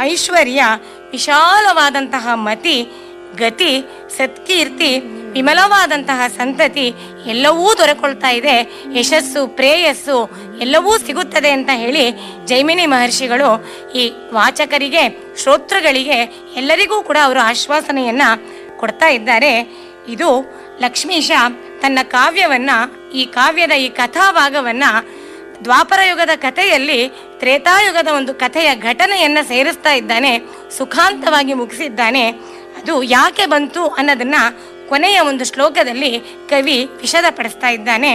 ಐಶ್ವರ್ಯ ವಿಶಾಲವಾದಂತಹ ಮತಿ ಗತಿ ಸತ್ಕೀರ್ತಿ ವಿಮಲವಾದಂತಹ ಸಂತತಿ ಎಲ್ಲವೂ ದೊರಕೊಳ್ತಾ ಇದೆ ಯಶಸ್ಸು ಪ್ರೇಯಸ್ಸು ಎಲ್ಲವೂ ಸಿಗುತ್ತದೆ ಅಂತ ಹೇಳಿ ಜೈಮಿನಿ ಮಹರ್ಷಿಗಳು ಈ ವಾಚಕರಿಗೆ ಶ್ರೋತೃಗಳಿಗೆ ಎಲ್ಲರಿಗೂ ಕೂಡ ಅವರು ಆಶ್ವಾಸನೆಯನ್ನ ಕೊಡ್ತಾ ಇದ್ದಾರೆ ಇದು ಲಕ್ಷ್ಮೀಶ ತನ್ನ ಕಾವ್ಯವನ್ನ ಈ ಕಾವ್ಯದ ಈ ಕಥಾಭಾಗವನ್ನ ದ್ವಾಪರ ಯುಗದ ಕಥೆಯಲ್ಲಿ ತ್ರೇತಾಯುಗದ ಒಂದು ಕಥೆಯ ಘಟನೆಯನ್ನ ಸೇರಿಸ್ತಾ ಇದ್ದಾನೆ ಸುಖಾಂತವಾಗಿ ಮುಗಿಸಿದ್ದಾನೆ ಅದು ಯಾಕೆ ಬಂತು ಅನ್ನೋದನ್ನ ಕೊನೆಯ ಒಂದು ಶ್ಲೋಕದಲ್ಲಿ ಕವಿ ವಿಷದಪಡಿಸ್ತಾ ಇದ್ದಾನೆ